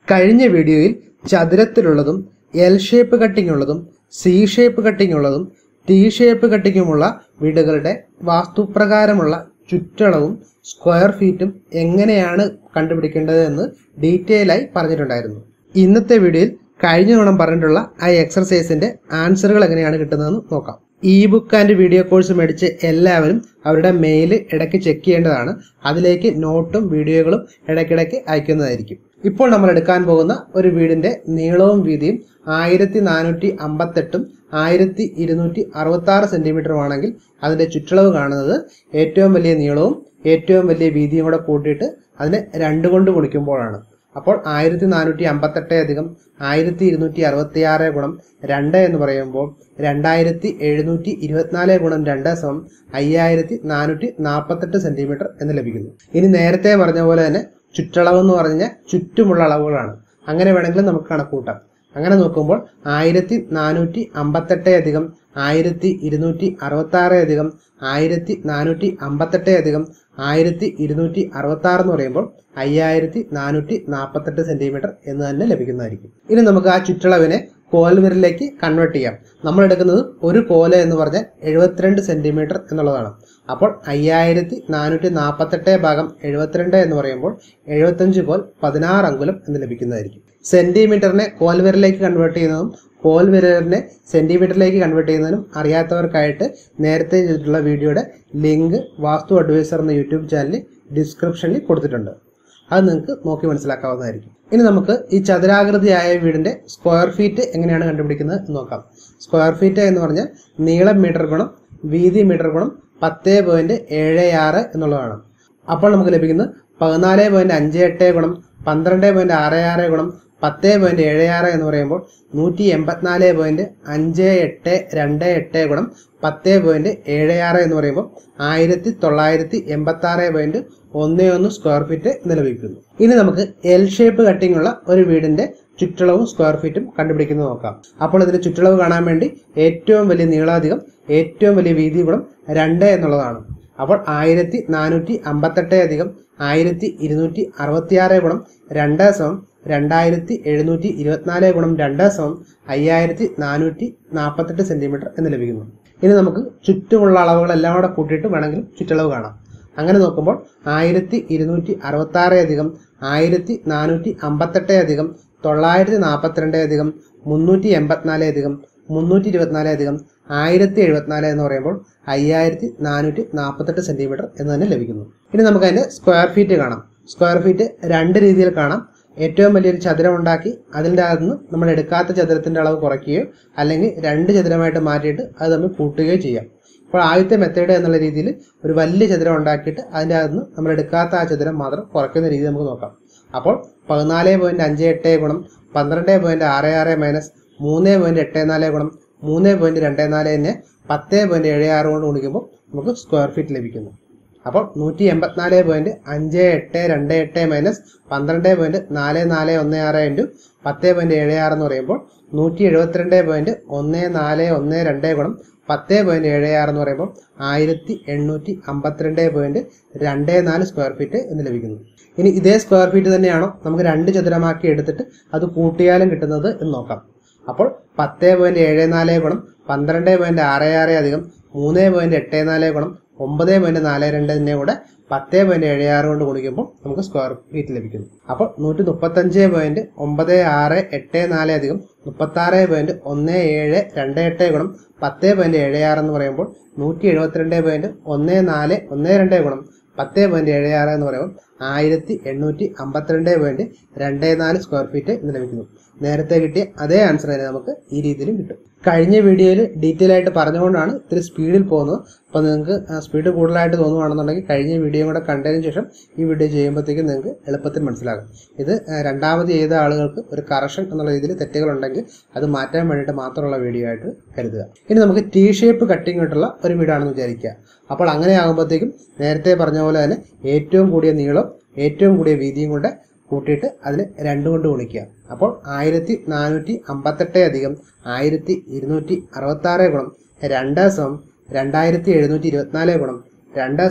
കഴിഞ്ഞ വീഡിയോയിൽ ചതുരത്തിലുള്ളതും എൽ ഷേപ്പ് കട്ടിംഗ് ഉള്ളതും സി ഷേപ്പ് കട്ടിംഗ് ഉള്ളതും ടി ഷേപ്പ് കട്ടിങ്ങുമുള്ള വീടുകളുടെ വാസ്തുപ്രകാരമുള്ള ചുറ്റളവും സ്ക്വയർ ഫീറ്റും എങ്ങനെയാണ് കണ്ടുപിടിക്കേണ്ടത് എന്ന് ഡീറ്റെയിൽ ആയി പറഞ്ഞിട്ടുണ്ടായിരുന്നു ഇന്നത്തെ വീഡിയോയിൽ കഴിഞ്ഞ തവണ പറഞ്ഞിട്ടുള്ള ആ എക്സർസൈസിന്റെ ആൻസറുകൾ എങ്ങനെയാണ് കിട്ടുന്നതെന്ന് നോക്കാം e book and video course മേടിച്ച് എല്ലാവരും അവരുടെ മെയിൽ ഇടയ്ക്ക് ചെക്ക് ചെയ്യേണ്ടതാണ് അതിലേക്ക് നോട്ടും വീഡിയോകളും ഇടയ്ക്കിടയ്ക്ക് അയക്കുന്നതായിരിക്കും ഇപ്പോൾ നമ്മൾ എടുക്കാൻ പോകുന്ന ഒരു വീടിന്റെ നീളവും വീതിയും ആയിരത്തി നാനൂറ്റി അമ്പത്തെട്ടും ആയിരത്തി ഇരുന്നൂറ്റി അറുപത്തി ആറ് സെന്റിമീറ്ററുമാണെങ്കിൽ അതിന്റെ ചുറ്റളവ് കാണുന്നത് ഏറ്റവും വലിയ നീളവും ഏറ്റവും വലിയ വീതിയും കൂടെ കൂട്ടിയിട്ട് അതിനെ രണ്ട് കൊണ്ട് ഗുണിക്കുമ്പോഴാണ് അപ്പോൾ ആയിരത്തി നാനൂറ്റി അമ്പത്തെട്ട് അധികം ആയിരത്തി ഇരുന്നൂറ്റി അറുപത്തി ആറ് ഗുണം രണ്ട് എന്ന് പറയുമ്പോൾ രണ്ടായിരത്തി എഴുന്നൂറ്റി ഇരുപത്തിനാല് ഗുണം രണ്ട് സമം അയ്യായിരത്തി നാനൂറ്റി നാൽപ്പത്തെട്ട് സെന്റിമീറ്റർ എന്ന് ലഭിക്കുന്നു ഇനി നേരത്തെ പറഞ്ഞ പോലെ തന്നെ ചുറ്റളവ് എന്ന് പറഞ്ഞാൽ ചുറ്റുമുള്ള അളവുകളാണ് അങ്ങനെ വേണമെങ്കിൽ നമുക്ക് കണക്കൂട്ടാം അങ്ങനെ നോക്കുമ്പോൾ ആയിരത്തി നാനൂറ്റി അമ്പത്തെട്ട് അധികം ആയിരത്തി ഇരുന്നൂറ്റി അറുപത്തി ആറ് അധികം ആയിരത്തി നാനൂറ്റി അമ്പത്തെട്ട് അധികം ആയിരത്തി ഇരുന്നൂറ്റി അറുപത്തി ആറ് എന്ന് പറയുമ്പോൾ അയ്യായിരത്തി നാനൂറ്റി നാൽപ്പത്തെട്ട് സെന്റിമീറ്റർ എന്ന് തന്നെ ലഭിക്കുന്നതായിരിക്കും ഇനി നമുക്ക് ആ ചുറ്റളവിനെ കോൽവിരലിലേക്ക് കൺവേർട്ട് ചെയ്യാം നമ്മൾ എടുക്കുന്നത് ഒരു കോല എന്ന് പറഞ്ഞാൽ എഴുപത്തിരണ്ട് സെന്റിമീറ്റർ എന്നുള്ളതാണ് അപ്പോൾ അയ്യായിരത്തി നാനൂറ്റി നാൽപ്പത്തെട്ട് ഭാഗം എഴുപത്തിരണ്ട് എന്ന് പറയുമ്പോൾ എഴുപത്തഞ്ച് കോൽ പതിനാറ് അങ്കുലം എന്ന് ലഭിക്കുന്നതായിരിക്കും സെന്റിമീറ്ററിനെ കോൽവിരലിലേക്ക് കൺവേർട്ട് ചെയ്യുന്നതും കോൽവിരലിനെ സെന്റിമീറ്ററിലേക്ക് കൺവേർട്ട് ചെയ്യുന്നതിനും അറിയാത്തവർക്കായിട്ട് നേരത്തെ ചെയ്തിട്ടുള്ള വീഡിയോയുടെ ലിങ്ക് വാസ്തു അഡ്വൈസർ എന്ന യൂട്യൂബ് ചാനലിൽ ഡിസ്ക്രിപ്ഷനിൽ കൊടുത്തിട്ടുണ്ട് അത് നിങ്ങൾക്ക് നോക്കി മനസ്സിലാക്കാവുന്നതായിരിക്കും ഇനി നമുക്ക് ഈ ചതുരാകൃതിയായ വീടിന്റെ സ്ക്വയർ ഫീറ്റ് എങ്ങനെയാണ് കണ്ടുപിടിക്കുന്നത് എന്ന് നോക്കാം സ്ക്വയർ ഫീറ്റ് എന്ന് പറഞ്ഞാൽ നീളം മീറ്റർ ഗുണം വീതി മീറ്റർ ഗുണം പത്ത് പോയിന്റ് ഏഴ് ആറ് എന്നുള്ളതാണ് അപ്പോൾ നമുക്ക് ലഭിക്കുന്നത് പതിനാല് പോയിന്റ് അഞ്ച് എട്ട് ഗുണം പന്ത്രണ്ട് പോയിന്റ് ആറ് ആറ് ഗുണം പത്ത് പോയിന്റ് ഏഴ് ആറ് എന്ന് പറയുമ്പോൾ നൂറ്റി എൺപത്തിനാല് പോയിന്റ് അഞ്ച് എട്ട് രണ്ട് എട്ട് ഗുണം പത്ത് പോയിന്റ് ഏഴ് ആറ് എന്ന് പറയുമ്പോൾ ആയിരത്തി തൊള്ളായിരത്തി എൺപത്തി ആറ് പോയിന്റ് ഒന്ന് ഒന്ന് സ്ക്വയർ ഫീറ്റ് എന്ന് ലഭിക്കുന്നു ഇനി നമുക്ക് എൽ ഷേപ്പ് കട്ടിംഗ് ഉള്ള ഒരു വീടിന്റെ ചുറ്റളവും സ്ക്വയർ ഫീറ്റും കണ്ടുപിടിക്കുന്നത് നോക്കാം അപ്പോൾ ഇതിന്റെ ചുറ്റളവ് കാണാൻ വേണ്ടി ഏറ്റവും വലിയ നീളാധികം ഏറ്റവും വലിയ വീതി ഗുണം രണ്ട് എന്നുള്ളതാണ് അപ്പോൾ ആയിരത്തി നാനൂറ്റി അമ്പത്തെട്ട് അധികം ആയിരത്തി ഇരുന്നൂറ്റി അറുപത്തി ആറ് ഗുണം രണ്ട് സമം രണ്ടായിരത്തി എഴുന്നൂറ്റി ഇരുപത്തിനാല് ഗുണം രണ്ട് സമം അയ്യായിരത്തി നാനൂറ്റി നാൽപ്പത്തെട്ട് സെന്റിമീറ്റർ എന്ന് ലഭിക്കുന്നു ഇനി നമുക്ക് ചുറ്റുമുള്ള അളവുകളെല്ലാം കൂടെ കൂട്ടിയിട്ട് വേണമെങ്കിൽ ചുറ്റളവ് കാണാം അങ്ങനെ നോക്കുമ്പോൾ ആയിരത്തി ഇരുന്നൂറ്റി അറുപത്തി ആറ് അധികം ആയിരത്തി നാനൂറ്റി അമ്പത്തെട്ട് അധികം തൊള്ളായിരത്തി നാൽപ്പത്തിരണ്ട് അധികം മുന്നൂറ്റി എൺപത്തിനാല് അധികം മുന്നൂറ്റി ഇരുപത്തിനാല് അധികം ആയിരത്തി എഴുപത്തിനാല് എന്ന് പറയുമ്പോൾ അയ്യായിരത്തി നാനൂറ്റി നാൽപ്പത്തെട്ട് സെന്റിമീറ്റർ എന്ന് തന്നെ ലഭിക്കുന്നു ഇനി നമുക്ക് അതിന്റെ സ്ക്വയർ ഫീറ്റ് കാണാം സ്ക്വയർ ഫീറ്റ് രണ്ട് രീതിയിൽ കാണാം ഏറ്റവും വലിയൊരു ചതുരം ഉണ്ടാക്കി അതിൻ്റെ അകത്ത് നിന്ന് നമ്മൾ എടുക്കാത്ത ചതുരത്തിന്റെ അളവ് കുറയ്ക്കുകയോ അല്ലെങ്കിൽ രണ്ട് ചതുരമായിട്ട് മാറ്റിയിട്ട് അത് തമ്മിൽ കൂട്ടുകയോ ചെയ്യാം അപ്പോൾ ആദ്യത്തെ മെത്തേഡ് എന്നുള്ള രീതിയിൽ ഒരു വലിയ ചതുരം ഉണ്ടാക്കിയിട്ട് അതിൻ്റെ അകത്ത് നിന്ന് നമ്മൾ എടുക്കാത്ത ആ ചതുരം മാത്രം കുറയ്ക്കുന്ന രീതി നമുക്ക് നോക്കാം അപ്പോൾ പതിനാല് പോയിന്റ് അഞ്ച് എട്ട് ഗുണം പന്ത്രണ്ട് പോയിന്റ് ആറ് ആറ് മൈനസ് മൂന്ന് പോയിന്റ് എട്ട് നാല് ഗുണം മൂന്ന് പോയിന്റ് രണ്ട് നാല് തന്നെ പത്ത് പോയിന്റ് ഏഴ് ആറ് കൊണ്ട് ഗുണിക്കുമ്പോൾ നമുക്ക് സ്ക്വയർ ഫീറ്റ് ലഭിക്കുന്നു അപ്പോൾ നൂറ്റി എൺപത്തിനാല് പോയിന്റ് അഞ്ച് എട്ട് രണ്ട് എട്ട് മൈനസ് പന്ത്രണ്ട് പോയിന്റ് നാല് നാല് ഒന്ന് ആറ് ഇൻറ്റു പത്ത് പോയിന്റ് ഏഴ് ആറ് എന്ന് പറയുമ്പോൾ നൂറ്റി എഴുപത്തിരണ്ട് പോയിന്റ് ഒന്ന് നാല് ഒന്ന് രണ്ട് ഗുണം പത്ത് പോയിന്റ് ഏഴ് ആറ് എന്ന് പറയുമ്പോൾ ആയിരത്തി എണ്ണൂറ്റി അമ്പത്തിരണ്ട് പോയിന്റ് രണ്ട് നാല് സ്ക്വയർ ഫീറ്റ് എന്ന് ലഭിക്കുന്നു ഇനി ഇതേ സ്ക്വയർ ഫീറ്റ് തന്നെയാണോ നമുക്ക് രണ്ട് ചതുരമാക്കി എടുത്തിട്ട് അത് കൂട്ടിയാലും കിട്ടുന്നത് എന്ന് നോക്കാം അപ്പോൾ പത്ത് പോയിന്റ് ഏഴ് നാല് ഗുണം പന്ത്രണ്ട് പോയിന്റ് ആറ് ആറ് അധികം മൂന്ന് പോയിന്റ് എട്ട് നാല് ഗുണം ഒമ്പത് പോയിന്റ് നാല് രണ്ടിനെ കൂടെ പത്ത് പോയിന്റ് ഏഴ് ആറ് കൊണ്ട് ഗുണിക്കുമ്പോൾ നമുക്ക് സ്ക്വയർ ഫീറ്റ് ലഭിക്കുന്നു അപ്പോൾ നൂറ്റി മുപ്പത്തഞ്ച് പോയിന്റ് ഒമ്പത് ആറ് എട്ട് നാല് അധികം മുപ്പത്തി ആറ് പോയിന്റ് ഒന്ന് ഏഴ് രണ്ട് എട്ട് ഗുണം പത്ത് പോയിന്റ് ഏഴ് ആറ് എന്ന് പറയുമ്പോൾ നൂറ്റി എഴുപത്തിരണ്ട് പോയിന്റ് ഒന്ന് നാല് ഒന്ന് രണ്ട് ഗുണം പത്ത് പോയിന്റ് ഏഴ് ആറ് എന്ന് പറയുമ്പോൾ ആയിരത്തി എണ്ണൂറ്റി അമ്പത്തിരണ്ട് പോയിന്റ് രണ്ട് നാല് സ്ക്വയർ ഫീറ്റ് എന്ന് ലഭിക്കുന്നു നേരത്തെ കിട്ടിയ അതേ ആൻസർ തന്നെ നമുക്ക് ഈ രീതിയിലും കിട്ടും കഴിഞ്ഞ വീഡിയോയിൽ ഡീറ്റെയിൽ ആയിട്ട് പറഞ്ഞുകൊണ്ടാണ് ഇത്തിരി സ്പീഡിൽ പോകുന്നത് അപ്പോൾ നിങ്ങൾക്ക് സ്പീഡ് കൂടുതലായിട്ട് തോന്നുവാണെന്നുണ്ടെങ്കിൽ കഴിഞ്ഞ വീഡിയോ കൂടെ കണ്ടതിന് ശേഷം ഈ വീഡിയോ ചെയ്യുമ്പോഴത്തേക്കും നിങ്ങൾക്ക് എളുപ്പത്തിൽ മനസ്സിലാകും ഇത് രണ്ടാമത് ചെയ്ത ആളുകൾക്ക് ഒരു കറക്ഷൻ എന്നുള്ള രീതിയിൽ തെറ്റുകളുണ്ടെങ്കിൽ അത് മാറ്റാൻ വേണ്ടിയിട്ട് മാത്രമുള്ള വീഡിയോ ആയിട്ട് കരുതുക ഇനി നമുക്ക് ടി ഷേപ്പ് കട്ടിംഗ് ആയിട്ടുള്ള ഒരു വീടാണെന്ന് വിചാരിക്കുക അപ്പോൾ അങ്ങനെ ആകുമ്പോഴത്തേക്കും നേരത്തെ പറഞ്ഞ പോലെ തന്നെ ഏറ്റവും കൂടിയ നീളം ഏറ്റവും കൂടിയ വീതിയും കൊണ്ട് കൂട്ടിയിട്ട് അതിന് രണ്ട് കൊണ്ട് ഗുണിക്കുക അപ്പോൾ ആയിരത്തി നാനൂറ്റി അമ്പത്തെട്ട് അധികം ആയിരത്തി ഇരുന്നൂറ്റി അറുപത്തി ആറ് ഗുണം രണ്ട് സമം രണ്ടായിരത്തി എഴുന്നൂറ്റി ഇരുപത്തിനാല് ഗുണം രണ്ട് സമം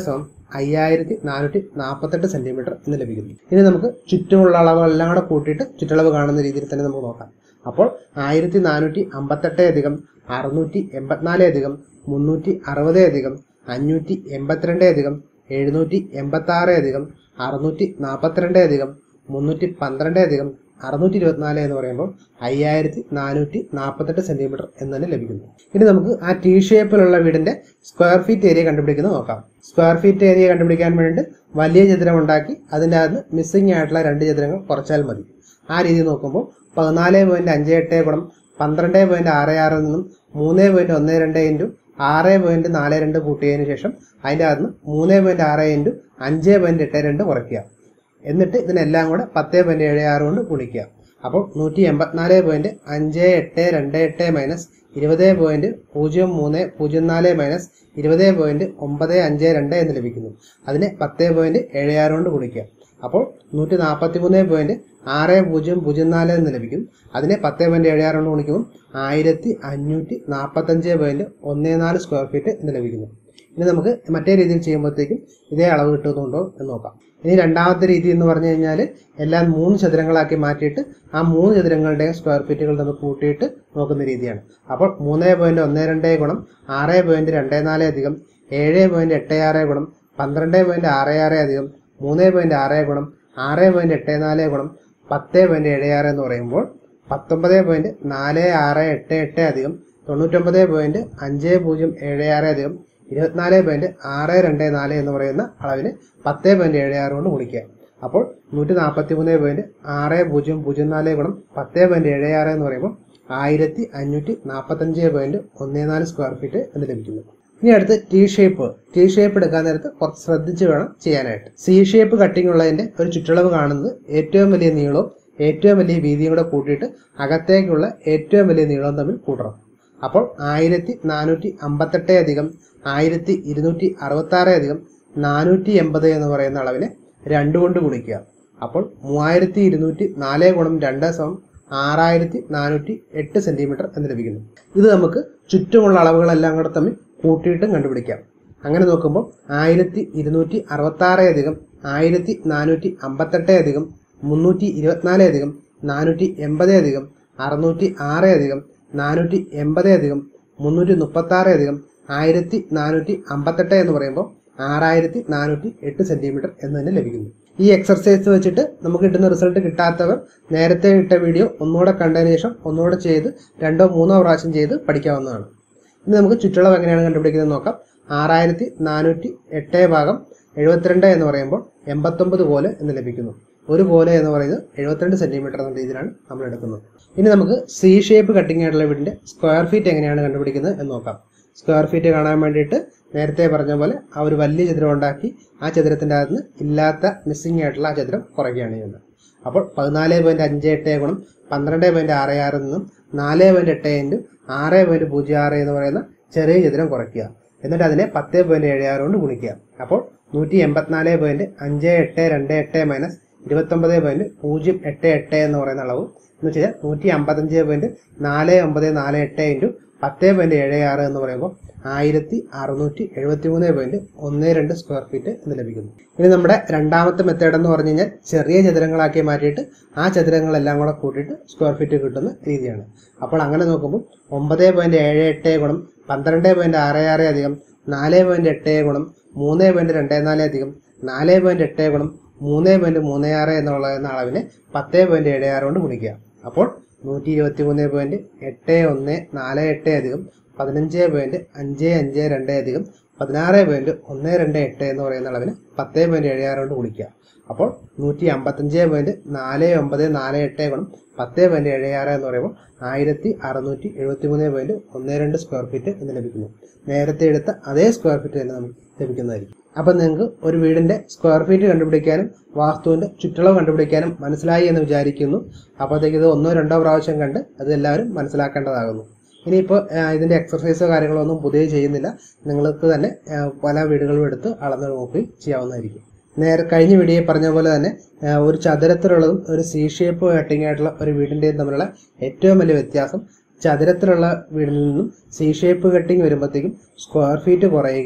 അയ്യായിരത്തി നാനൂറ്റി നാൽപ്പത്തെട്ട് സെന്റിമീറ്റർ എന്ന് ലഭിക്കുന്നു ഇനി നമുക്ക് ചുറ്റുമുള്ള അളവുകളെല്ലാം കൂടെ കൂട്ടിയിട്ട് ചുറ്റളവ് കാണുന്ന രീതിയിൽ തന്നെ നമുക്ക് നോക്കാം അപ്പോൾ ആയിരത്തി നാനൂറ്റി അമ്പത്തെട്ട് അധികം അറുന്നൂറ്റി എൺപത്തിനാല് അധികം മുന്നൂറ്റി അറുപത് അധികം അഞ്ഞൂറ്റി എൺപത്തിരണ്ട് അധികം എഴുന്നൂറ്റി എൺപത്തി ആറ് അധികം അറുന്നൂറ്റി നാൽപ്പത്തിരണ്ട് അധികം മുന്നൂറ്റി പന്ത്രണ്ട് അധികം അറുന്നൂറ്റി ഇരുപത്തിനാല് എന്ന് പറയുമ്പോൾ അയ്യായിരത്തി നാനൂറ്റി നാൽപ്പത്തെട്ട് സെന്റിമീറ്റർ എന്ന് തന്നെ ലഭിക്കുന്നു ഇനി നമുക്ക് ആ ടി ഷേപ്പിലുള്ള വീടിന്റെ സ്ക്വയർ ഫീറ്റ് ഏരിയ കണ്ടുപിടിക്കുന്നത് നോക്കാം സ്ക്വയർ ഫീറ്റ് ഏരിയ കണ്ടുപിടിക്കാൻ വേണ്ടി വലിയ ചതുരം ഉണ്ടാക്കി അതിൻ്റെ അകത്ത് മിസ്സിംഗ് ആയിട്ടുള്ള രണ്ട് ചതുരങ്ങൾ കുറച്ചാൽ മതി ആ രീതി നോക്കുമ്പോൾ പതിനാല് പോയിന്റ് അഞ്ച് എട്ട് ഗുണം പന്ത്രണ്ട് പോയിന്റ് ആറ് ആറിൽ നിന്നും മൂന്ന് പോയിന്റ് ഒന്ന് രണ്ട് ഇൻറ്റു ആറ് പോയിന്റ് നാല് രണ്ട് കൂട്ടിയതിന് ശേഷം അതിൻ്റെ അകത്ത് നിന്ന് മൂന്ന് പോയിന്റ് ആറ് ഇൻറ്റു അഞ്ച് പോയിന്റ് എട്ട് രണ്ട് കുറയ്ക്കുക എന്നിട്ട് ഇതിനെല്ലാം കൂടെ പത്ത് പോയിന്റ് ഏഴ് ആറ് കൊണ്ട് ഗുണിക്കുക അപ്പോൾ നൂറ്റി എൺപത്തിനാല് പോയിന്റ് അഞ്ച് എട്ട് രണ്ട് എട്ട് മൈനസ് ഇരുപത് പോയിന്റ് പൂജ്യം മൂന്ന് പൂജ്യം നാല് മൈനസ് ഇരുപത് പോയിന്റ് ഒമ്പത് അഞ്ച് രണ്ട് എന്ന് ലഭിക്കുന്നു അതിനെ പത്ത് പോയിന്റ് ഏഴ് ആറ് കൊണ്ട് ഗുണിക്കുക അപ്പോൾ നൂറ്റി നാൽപ്പത്തി മൂന്ന് പോയിന്റ് ആറ് പൂജ്യം പൂജ്യം നാല് എന്ന് ലഭിക്കും അതിനെ പത്ത് പോയിന്റ് ഏഴ് ആറ് കൊണ്ട് ഗുണിക്കുമ്പോൾ ആയിരത്തി അഞ്ഞൂറ്റി നാൽപ്പത്തഞ്ച് പോയിന്റ് ഒന്ന് നാല് സ്ക്വയർ ഫീറ്റ് എന്ന് ലഭിക്കുന്നു ഇനി നമുക്ക് മറ്റേ രീതിയിൽ ചെയ്യുമ്പോഴത്തേക്കും ഇതേ അളവ് കിട്ടുന്നുണ്ടോ എന്ന് നോക്കാം ഇനി രണ്ടാമത്തെ രീതി എന്ന് പറഞ്ഞു കഴിഞ്ഞാൽ എല്ലാം മൂന്ന് ചതുരങ്ങളാക്കി മാറ്റിയിട്ട് ആ മൂന്ന് ചതുരങ്ങളുടെയും സ്ക്വയർ ഫീറ്റുകൾ നമ്മൾ കൂട്ടിയിട്ട് നോക്കുന്ന രീതിയാണ് അപ്പോൾ മൂന്ന് പോയിന്റ് ഒന്ന് രണ്ട് ഗുണം ആറ് പോയിന്റ് രണ്ട് നാല് അധികം ഏഴ് പോയിന്റ് എട്ട് ആറ് ഗുണം പന്ത്രണ്ട് പോയിന്റ് ആറ് ആറ് അധികം മൂന്ന് പോയിന്റ് ആറ് ഗുണം ആറ് പോയിന്റ് എട്ട് നാല് ഗുണം പത്ത് പോയിന്റ് ഏഴ് ആറ് എന്ന് പറയുമ്പോൾ പത്തൊമ്പത് പോയിന്റ് നാല് ആറ് എട്ട് എട്ട് അധികം തൊണ്ണൂറ്റൊമ്പത് പോയിന്റ് അഞ്ച് പൂജ്യം ഏഴ് ആറ് അധികം ഇരുപത്തിനാല് പോയിന്റ് ആറ് രണ്ട് നാല് എന്ന് പറയുന്ന അളവിന് പത്ത് പോയിന്റ് ഏഴ് ആറ് കൊണ്ട് ഗുണിക്കുക അപ്പോൾ നൂറ്റി നാൽപ്പത്തി മൂന്ന് പോയിന്റ് ആറ് പൂജ്യം പൂജ്യം നാല് ഗുണം പത്ത് പോയിന്റ് ഏഴ് ആറ് എന്ന് പറയുമ്പോൾ ആയിരത്തി അഞ്ഞൂറ്റി നാൽപ്പത്തഞ്ച് പോയിന്റ് ഒന്ന് നാല് സ്ക്വയർ ഫീറ്റ് എന്ന് ലഭിക്കുന്നു ഇനി അടുത്ത് ടി ഷേപ്പ് ടി ഷേപ്പ് എടുക്കാൻ നേരത്ത് കുറച്ച് ശ്രദ്ധിച്ച് വേണം ചെയ്യാനായിട്ട് സി ഷേപ്പ് കട്ടിംഗ് ഉള്ളതിന്റെ ഒരു ചുറ്റളവ് കാണുന്നത് ഏറ്റവും വലിയ നീളവും ഏറ്റവും വലിയ വീതിയും കൂടെ കൂട്ടിയിട്ട് അകത്തേക്കുള്ള ഏറ്റവും വലിയ നീളവും തമ്മിൽ കൂട്ടണം അപ്പോൾ ആയിരത്തി നാനൂറ്റി അമ്പത്തെട്ട് അധികം ആയിരത്തി ഇരുന്നൂറ്റി അറുപത്തി ആറ് അധികം നാനൂറ്റി എൺപത് എന്ന് പറയുന്ന അളവിനെ രണ്ട് കൊണ്ട് ഗുണിക്കുക അപ്പോൾ മൂവായിരത്തി ഇരുന്നൂറ്റി നാല് ഗുണം രണ്ട് സമം ആറായിരത്തി നാനൂറ്റി എട്ട് സെന്റിമീറ്റർ എന്ന് ലഭിക്കുന്നു ഇത് നമുക്ക് ചുറ്റുമുള്ള അളവുകളെല്ലാം കൂടെ തമ്മിൽ കൂട്ടിയിട്ടും കണ്ടുപിടിക്കാം അങ്ങനെ നോക്കുമ്പോൾ ആയിരത്തി ഇരുന്നൂറ്റി അറുപത്തി ആറ് അധികം ആയിരത്തി നാനൂറ്റി അമ്പത്തെട്ട് അധികം മുന്നൂറ്റി ഇരുപത്തിനാല് അധികം നാനൂറ്റി എൺപത് അധികം അറുന്നൂറ്റി ആറ് അധികം നാനൂറ്റി എൺപത് അധികം മുന്നൂറ്റി മുപ്പത്തി ആറ് അധികം ആയിരത്തി നാനൂറ്റി അമ്പത്തെട്ട് എന്ന് പറയുമ്പോൾ ആറായിരത്തി നാനൂറ്റി എട്ട് സെന്റിമീറ്റർ എന്ന് തന്നെ ലഭിക്കുന്നു ഈ എക്സർസൈസ് വെച്ചിട്ട് നമുക്ക് കിട്ടുന്ന റിസൾട്ട് കിട്ടാത്തവർ നേരത്തെ ഇട്ട വീഡിയോ ഒന്നുകൂടെ കണ്ടതിന് ശേഷം ഒന്നുകൂടെ ചെയ്ത് രണ്ടോ മൂന്നോ പ്രാവശ്യം ചെയ്ത് പഠിക്കാവുന്നതാണ് ഇനി നമുക്ക് ചുറ്റളവ് എങ്ങനെയാണ് കണ്ടുപിടിക്കുന്നത് നോക്കാം ആറായിരത്തി നാനൂറ്റി എട്ട് ഭാഗം എഴുപത്തിരണ്ട് എന്ന് പറയുമ്പോൾ എൺപത്തൊമ്പത് പോലെ എന്ന് ലഭിക്കുന്നു ഒരു പോലെ എന്ന് പറയുന്നത് എഴുപത്തിരണ്ട് സെന്റിമീറ്റർ എന്ന രീതിയിലാണ് നമ്മൾ എടുക്കുന്നത് ഇനി നമുക്ക് സി ഷേപ്പ് കട്ടിംഗ് ആയിട്ടുള്ള വീടിന്റെ സ്ക്വയർ ഫീറ്റ് എങ്ങനെയാണ് കണ്ടുപിടിക്കുന്നത് എന്ന് നോക്കാം സ്ക്വയർ ഫീറ്റ് കാണാൻ വേണ്ടിയിട്ട് നേരത്തെ പറഞ്ഞ പോലെ ആ ഒരു വലിയ ചതുരം ഉണ്ടാക്കി ആ ചതുരത്തിന്റെ അകത്ത് നിന്ന് ഇല്ലാത്ത മിസ്സിംഗ് ആയിട്ടുള്ള ആ ചതുരം കുറയ്ക്കുകയാണ് ചെയ്യുന്നത് അപ്പോൾ പതിനാല് പോയിന്റ് അഞ്ച് എട്ട് ഗുണം പന്ത്രണ്ട് പോയിന്റ് ആറ് ആറിൽ നിന്നും നാല് പോയിന്റ് എട്ട് ഇൻറ്റു ആറ് പോയിന്റ് പൂജ്യം ആറ് എന്ന് പറയുന്ന ചെറിയ ചതുരം കുറയ്ക്കുക എന്നിട്ട് അതിനെ പത്ത് പോയിന്റ് ഏഴ് ആറ് കൊണ്ട് ഗുണിക്കുക അപ്പോൾ നൂറ്റി എൺപത്തിനാല് പോയിന്റ് അഞ്ച് എട്ട് രണ്ട് എട്ട് മൈനസ് ഇരുപത്തൊമ്പത് പോയിന്റ് പൂജ്യം എട്ട് എട്ട് എന്ന് പറയുന്ന അളവും എന്ന് വെച്ചാൽ നൂറ്റി അമ്പത്തഞ്ച് പോയിന്റ് നാല് ഒമ്പത് നാല് എട്ട് ഇൻറ്റു പത്ത് പോയിന്റ് ഏഴ് ആറ് എന്ന് പറയുമ്പോൾ ആയിരത്തി അറുന്നൂറ്റി എഴുപത്തി മൂന്ന് പോയിന്റ് ഒന്ന് രണ്ട് സ്ക്വയർ ഫീറ്റ് എന്ന് ലഭിക്കുന്നു ഇനി നമ്മുടെ രണ്ടാമത്തെ മെത്തേഡ് എന്ന് പറഞ്ഞു കഴിഞ്ഞാൽ ചെറിയ ചതുരങ്ങളാക്കി മാറ്റിയിട്ട് ആ ചതുരങ്ങളെല്ലാം കൂടെ കൂട്ടിയിട്ട് സ്ക്വയർ ഫീറ്റ് കിട്ടുന്ന രീതിയാണ് അപ്പോൾ അങ്ങനെ നോക്കുമ്പോൾ ഒമ്പത് പോയിന്റ് ഏഴ് എട്ട് ഗുണം പന്ത്രണ്ട് പോയിന്റ് ആറ് ആറ് അധികം നാല് പോയിന്റ് എട്ട് ഗുണം മൂന്ന് പോയിന്റ് രണ്ട് നാല് അധികം നാല് പോയിന്റ് എട്ട് ഗുണം മൂന്ന് പോയിന്റ് മൂന്ന് ആറ് എന്നുള്ള എന്ന അളവിനെ പത്ത് പോയിന്റ് ഏഴ് ആറ് കൊണ്ട് ഗുണിക്കുക അപ്പോൾ നൂറ്റി ഇരുപത്തി മൂന്ന് പോയിന്റ് എട്ട് ഒന്ന് നാല് എട്ട് അധികം പതിനഞ്ച് പോയിന്റ് അഞ്ച് അഞ്ച് രണ്ട് അധികം പതിനാറ് പോയിന്റ് ഒന്ന് രണ്ട് എട്ട് എന്ന് പറയുന്ന അളവിന് പത്ത് പോയിന്റ് ഏഴ് ആറ് കൊണ്ട് ഗുണിക്കുക അപ്പോൾ നൂറ്റി അമ്പത്തഞ്ച് പോയിന്റ് നാല് ഒമ്പത് നാല് എട്ട് ഗുണം പത്ത് പോയിന്റ് ഏഴ് ആറ് എന്ന് പറയുമ്പോൾ ആയിരത്തി അറുന്നൂറ്റി എഴുപത്തി മൂന്ന് പോയിന്റ് ഒന്ന് രണ്ട് സ്ക്വയർ ഫീറ്റ് എന്ന് ലഭിക്കുന്നു നേരത്തെ എടുത്ത അതേ സ്ക്വയർ ഫീറ്റ് തന്നെ നമുക്ക് ലഭിക്കുന്നതായിരിക്കും അപ്പം നിങ്ങൾക്ക് ഒരു വീടിന്റെ സ്ക്വയർ ഫീറ്റ് കണ്ടുപിടിക്കാനും വാസ്തുവിന്റെ ചുറ്റളവ് കണ്ടുപിടിക്കാനും മനസ്സിലായി എന്ന് വിചാരിക്കുന്നു അപ്പോഴത്തേക്ക് ഇത് ഒന്നോ രണ്ടോ പ്രാവശ്യം കണ്ട് അത് എല്ലാവരും മനസ്സിലാക്കേണ്ടതാകുന്നു ഇനിയിപ്പോൾ ഇതിന്റെ എക്സർസൈസോ കാര്യങ്ങളോ ഒന്നും പുതിയ ചെയ്യുന്നില്ല നിങ്ങൾക്ക് തന്നെ ആ, പല വീടുകളും എടുത്ത് അളന്ന് നോക്കി ചെയ്യാവുന്നതായിരിക്കും നേരെ കഴിഞ്ഞ വീഡിയോയിൽ പറഞ്ഞ പോലെ തന്നെ ആ, ഒരു ചതുരത്തിലുള്ളതും ഒരു സി ഷേപ്പ് കട്ടിംഗ് ആയിട്ടുള്ള ഒരു വീടിന്റെയും തമ്മിലുള്ള ഏറ്റവും വലിയ വ്യത്യാസം ചതുരത്തിലുള്ള വീടിൽ നിന്നും സി ഷേപ്പ് കട്ടിംഗ് വരുമ്പോഴത്തേക്കും സ്ക്വയർ ഫീറ്റ് കുറയുകയും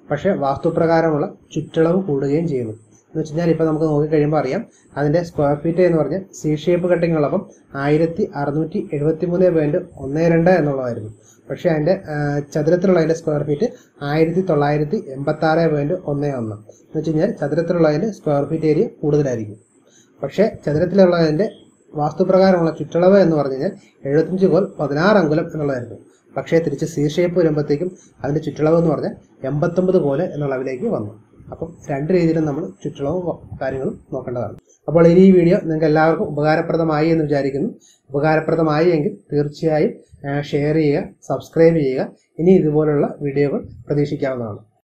പക്ഷേ വാസ്തുപ്രകാരമുള്ള ചുറ്റളവ് കൂടുകയും ചെയ്യുന്നു എന്ന് വെച്ച് കഴിഞ്ഞാൽ ഇപ്പോൾ നമുക്ക് നോക്കിക്കഴിയുമ്പോൾ അറിയാം അതിൻ്റെ സ്ക്വയർ ഫീറ്റ് എന്ന് പറഞ്ഞാൽ സി ഷേപ്പ് കട്ടിംഗ് ഉള്ളപ്പം ആയിരത്തി അറുന്നൂറ്റി എഴുപത്തി മൂന്ന് പോയിൻറ്റ് ഒന്ന് രണ്ട് എന്നുള്ളതായിരുന്നു പക്ഷേ അതിൻ്റെ ചതുരത്തിലുള്ള അതിൻ്റെ സ്ക്വയർ ഫീറ്റ് ആയിരത്തി തൊള്ളായിരത്തി എൺപത്തി ആറ് പോയിൻറ്റ് ഒന്ന് ഒന്ന് എന്ന് വെച്ച് കഴിഞ്ഞാൽ ചതുരത്തിലുള്ളതിൻ്റെ സ്ക്വയർ ഫീറ്റ് ഏരിയ കൂടുതലായിരിക്കും പക്ഷേ ചതുരത്തിലുള്ളതിൻ്റെ വാസ്തുപ്രകാരമുള്ള ചുറ്റളവ് എന്ന് പറഞ്ഞു കഴിഞ്ഞാൽ എഴുപത്തഞ്ച് കോൽ പതിനാറ് അങ്കുലം എന്നുള്ളതായിരുന്നു പക്ഷേ തിരിച്ച് സി ഷേപ്പ് വരുമ്പോഴത്തേക്കും അതിൻ്റെ ചുറ്റളവ് എന്ന് പറഞ്ഞാൽ എൺപത്തൊമ്പത് കോല് എന്നുള്ള അളവിലേക്ക് വന്നു അപ്പം രണ്ട് രീതിയിലും നമ്മൾ ചുറ്റളവും കാര്യങ്ങളും നോക്കേണ്ടതാണ് അപ്പോൾ ഇനി ഈ വീഡിയോ നിങ്ങൾക്ക് എല്ലാവർക്കും ഉപകാരപ്രദമായി എന്ന് വിചാരിക്കുന്നു ഉപകാരപ്രദമായി എങ്കിൽ തീർച്ചയായും ഷെയർ ചെയ്യുക സബ്സ്ക്രൈബ് ചെയ്യുക ഇനി ഇതുപോലുള്ള വീഡിയോകൾ പ്രതീക്ഷിക്കാവുന്നതാണ്